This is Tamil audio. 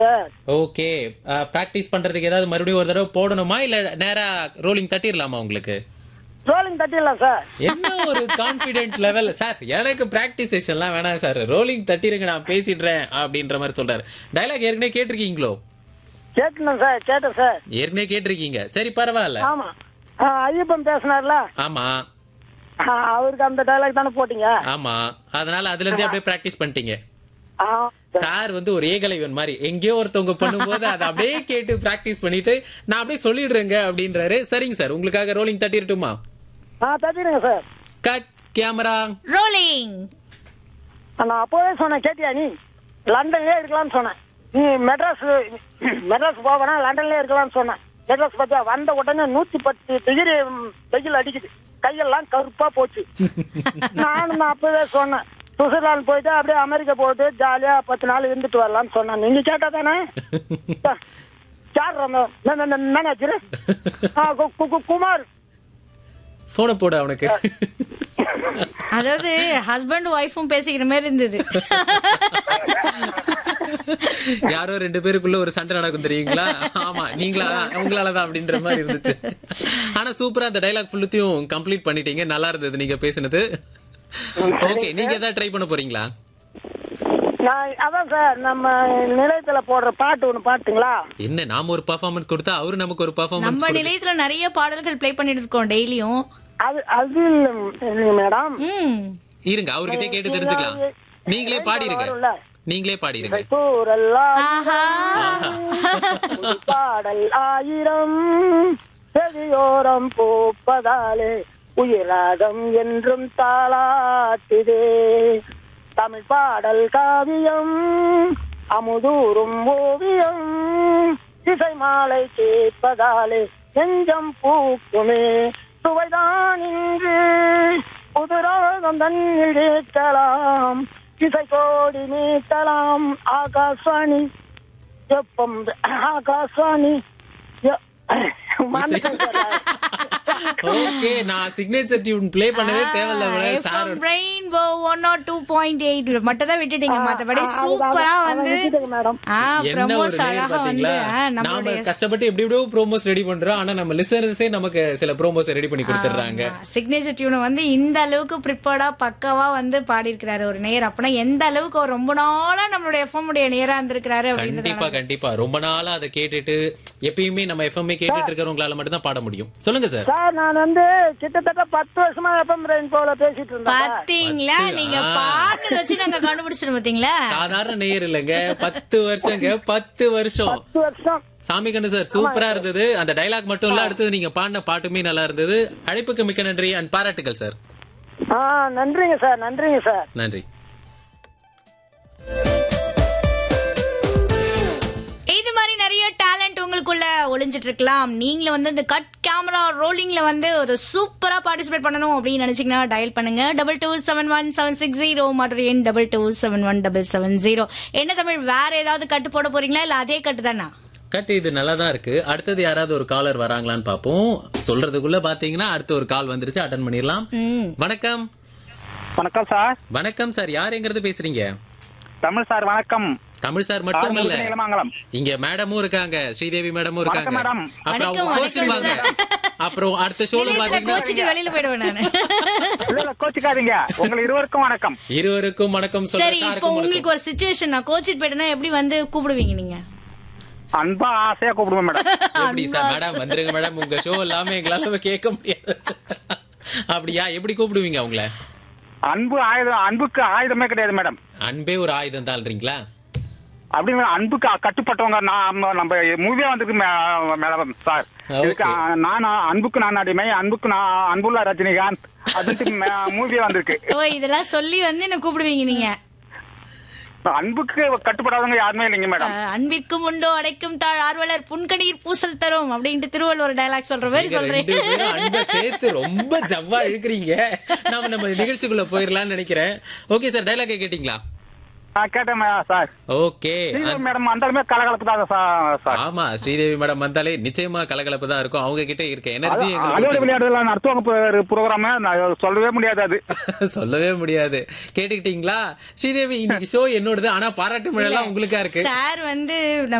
சார் ஓகே பிராக்டிஸ் பண்றதுக்கு ஏதாவது மறுபடியும் ஒரு தடவை போடணுமா இல்ல நேரா ரோலிங் தட்டிடலாமா உங்களுக்கு ரோலிங் தட்டிடலாம் சார் என்ன ஒரு கான்பிடென்ட் லெவல் சார் எனக்கு பிராக்டிஸ் செஷன்லாம் வேணாம் சார் ரோலிங் தட்டிருங்க நான் பேசிடுறேன் அப்படின்ற மாதிரி சொல்றாரு டயலாக் ஏற்கனவே கேட்டிருக்கீங்களோ கேட்டணும் சார் கேட்டேன் சார் ஏற்கனவே கேட்டிருக்கீங்க சரி பரவாயில்ல ஆமா ஆ, ஐயப்பன் பேசினார்ல ஆமா ஆ, அவருக்கு அந்த டைலாக் தானே போட்டீங்க ஆமா அதனால அதுல இருந்தே அப்படியே பிராக்டிஸ் பண்ணிட்டீங்க ஆ, சார் வந்து ஒரு ஏகலைவன் மாதிரி எங்கேயோ ஒருத்தவங்க பண்ணும்போது அதை அப்படியே கேட்டு பிராக்டிஸ் பண்ணிட்டு நான் அப்படியே சொல்லிடுறேங்க அப்படின்றாரு சரிங்க சார் உங்களுக்காக ரோலிங் தட்டிரட்டுமா ஆ தட்டிடுங்க சார் கட் கேமரா ரோலிங் நான் அப்போவே சொன்னேன் கேட்டியா நீ லண்டன்லயே இருக்கலாம்னு சொன்னேன் நீ மெட்ராஸ் மெட்ராஸ் போவேனா லண்டன்லயே இருக்கலாம்னு சொன்னேன் மெட்ராஸ் பார்த்தியா வந்த உடனே நூத்தி பத்து டிகிரி வெயில் அடிக்குது கையெல்லாம் கருப்பா போச்சு நானும் நான் அப்பவே சொன்னேன் சுவிட்சர்லாந்து போயிட்டு அப்படியே அமெரிக்கா போயிட்டு ஜாலியா பத்து நாள் இருந்துட்டு வரலாம்னு சொன்னேன் நீங்க கேட்டா தானே யார் மேனேஜர் குமார் போன போடு அவனுக்கு அதாவது ஹஸ்பண்ட் ஒய்ஃபும் பேசிக்கிற மாதிரி இருந்தது யாரோ ரெண்டு பேருக்குள்ள ஒரு சண்டை நடக்கும் தெரியுங்களா ஆமா நீங்களா உங்களாலதான் அப்படின்ற மாதிரி இருந்துச்சு ஆனா சூப்பரா அந்த டைலாக் ஃபுல்லுத்தையும் கம்ப்ளீட் பண்ணிட்டீங்க நல்லா இருந்தது நீங்க பேசினது ஓகே நீங்க ஏதாவது ட்ரை பண்ண போறீங்களா நான் அதான் சார் நம்ம நிலையத்துல போடுற பாட்டு ஒண்ணு பாட்டுங்களா என்ன நாம ஒரு பர்ஃபார்மன்ஸ் கொடுத்தா அவரு நமக்கு ஒரு பர்ஃபார்மன்ஸ் நம்ம நிலையத்துல நிறைய பாடல்கள் ப்ளே பண்ணிட்டு இருக்கோம் டெய்லியும் அது அது இல்ல இல்லைங்க மேடம் ம் இருங்க அவர்கிட்ட கேட்டு தெரிஞ்சுக்கலாம் நீங்களே பாடிருங்க வரும்ல. நீங்களே பாடிருங்க கூறெல்லாம் ஆஹா பாடல் ஆயிரம் செவியோரம் பூப்பதாலே உயிராகம் என்றும் தாளாட்டுதே தமிழ் பாடல் காவியம் அமுதூரும் ஓவியம் இசை மாலை கேட்பதாலே நெஞ்சம் பூக்குமே சுவைதான் இன்று புதுராகம் தன்னில் கேட்கலாம் இசை கோடி நீட்டலாம் ஆகாஷ்வாணி எப்பம் ஆகாஷ்வாணி எ- மறந்துட்டேன் சார். ஓகே நான் சிக்னேச்சர் டியூன் ப்ளே பண்ணவே தேவையில்ல sir rainbow one not two point eight மட்டும் தான் விட்டுட்டீங்க மத்தபடி அதுதான், சூப்பரா அதான் வந்து விட்டுட்டேங்க மேடம். ஆ என்ன ஒரு ப்ரமோஸ் நேர் அழகா வந்து பாத்தீங்களா ஆ, நாம நம்மளுடைய கஷ்டப்பட்டு எப்படி எப்படியோ ப்ரோமோஸ் ரெடி பண்றோம் ஆனா நம்ம லிசனர்ஸே நமக்கு சில ப்ரோமோஸ் ரெடி பண்ணி கொடுத்துறாங்க சிக்னேச்சர் டியூனை வந்து இந்த அளவுக்கு ப்ரிப்பேர்டா பக்காவா வந்து பாடியிருக்கிறாரு ஒரு நேர் அப்படின்னா எந்த அளவுக்கு அவர் ரொம்ப நாளா நம்மளுடைய எஃப்எம் உடைய நேரா இருந்திருக்கிறாரு கண்டிப்பா அப்படின்றது கண்டிப்பா ரொம்ப நாளா அதை கேட்டுட்டு எப்பயுமே நம்ம எஃப்எம்ஏ கேட்டுட்டு இருக்கிறவங்களால மட்டும் தான் பாட முடியும் சொல்லுங்க சார் சார் நான் வந்து கிட்டத்தட்ட பத்து வருஷமா எஃப்எம் ரெயின் போல பேசிட்டு இருந்தேன் சார். பாத்தீங்களா நீங்க பாட்டு வச்சு நாங்க கண்டுபிடிச்சிடும் பாத்தீங்களா சாதாரண நேயர் இல்லைங்க பத்து வருஷங்க பத்து வருஷம் பத்து வருஷம் சாமி கண்ணு சார் சூப்பரா இருந்தது அந்த டைலாக் மட்டும் இல்ல அடுத்தது நீங்க பாடின பாட்டுமே நல்லா இருந்தது அழைப்புக்கு மிக்க நன்றி அண்ட் பாராட்டுகள் சார் ஆ நன்றிங்க சார் நன்றிங்க சார் நன்றி இது மாதிரி நிறைய டேலண்ட் உங்களுக்குள்ள ஒளிஞ்சிட்டு இருக்கலாம் நீங்களும் வந்து இந்த கட் கேமரா ரோலிங்ல வந்து ஒரு சூப்பரா பார்ட்டிசிபேட் பண்ணணும் அப்படின்னு நினைச்சீங்கன்னா டயல் பண்ணுங்க double two seven one seven six zero மற்றும் எண் double two seven one double seven zero என்ன தமிழ் வேற ஏதாவது கட்டு போட போறீங்களா இல்ல அதே கட்டு தானா கட் இது நல்லா தான் இருக்கு அடுத்தது யாராவது ஒரு காலர் வராங்களான்னு பாப்போம் சொல்றதுக்குள்ள பாத்தீங்கன்னா அடுத்த ஒரு கால் வந்துருச்சு அட்டன் பண்ணிடலாம் ம் வணக்கம் வணக்கம் சார் வணக்கம் சார் யாருங்கிறது பேசுறீங்க தமிழ் சார் வணக்கம் தமிழ் சார் மட்டும் இல்ல இளமாங்கலம் இங்க மேடமும் இருக்காங்க ஸ்ரீதேவி மேடமும் இருக்காங்க வணக்கம், மேடம். அப்புறம் அவங்க வணக்கம், கோச்சிருவாங்க அப்புறம் அடுத்த ஷோல நிலையத்துல பாத்தீங்கன்னா கோச்சிட்டு வெளியில போயிடுவேன் நானு இல்ல இல்ல கோச்சுக்காதீங்க உங்கள் இருவருக்கும் வணக்கம் இருவருக்கும் வணக்கம் சொல்ற சரி இப்போ சாருக்கும் வணக்கம். உங்களுக்கு ஒரு சுச்சுவேஷன் நான் கோச்சிட்டு போயிட்டேன்னா எப்படி வந்து கூப்பிடுவீங்க நீங்க அன்பா ஆசையா கூப்பிடுவோம் மேடம் எப்படி சார் மேடம் வந்துருங்க மேடம் உங்க ஷோ எல்லாமே எங்களால கேட்க முடியாது அப்படியா எப்படி கூப்பிடுவீங்க அவங்கள அன்பு ஆயுதம் அன்புக்கு ஆயுதமே கிடையாது மேடம் அன்பே ஒரு ஆயுதம் தாள்றீங்களா அப்படின்னு அன்புக்கு அக்கட்டுப்பட்டவங்க நான் நம்ம மூவியா வந்திருக்கு மே- மேடம் சார் Okay. இதுக்கு அஹ், நான் அன்புக்கு நான் அடிமை அன்புக்கு நான் அன்புள்ள ரஜினிகாந்த் அதுக்கு மூவியா வந்திருக்கு ஓ இதெல்லாம் சொல்லி வந்து என்ன கூப்பிடுவீங்க நீங்க அன்புக்கு கட்டுப்படாதவங்க யாருமே இல்லைங்க மேடம் அஹ், அன்பிற்கும் உண்டோ அடைக்கும் தாழ் ஆர்வலர் புன்கடீர் பூசல் தரும் அப்படின்ட்டு திருவள்ளுவர் டயலாக் சொல்ற மாதிரி நீங்க சொல்றேன் ரெண்டு பேரும் அன்பை சேர்த்து ரொம்ப ஜவ்வா இழுக்கிறீங்க நாம நம்ம நிகழ்ச்சிக்குள்ள போயிடலாம்னு நினைக்கிறேன் ஓகே சார் டைலாக் கேட்டீங்களா ஆ, கேட்டேன் சார் ஓகே ஸ்ரீதேவி மேடம் வந்தாலுமே கலகலப்பு தான் சார் சார் ஆமா ஸ்ரீதேவி மேடம் வந்தாலே நிச்சயமா கலகலப்பு தான் இருக்கும் அவங்க கிட்ட இருக்க எனர்ஜி அலுவலக எங்களுக்கு விளையாடுதல நடத்துவாங்க ப்ரோக்ராம் நான் சொல்லவே முடியாது அது சொல்லவே முடியாது கேட்டுக்கிட்டீங்களா ஸ்ரீதேவி இன்னைக்கு ஷோ என்னோடது ஆனா பாராட்டு மழை எல்லாம் உங்களுக்கா இருக்கு சார் வந்து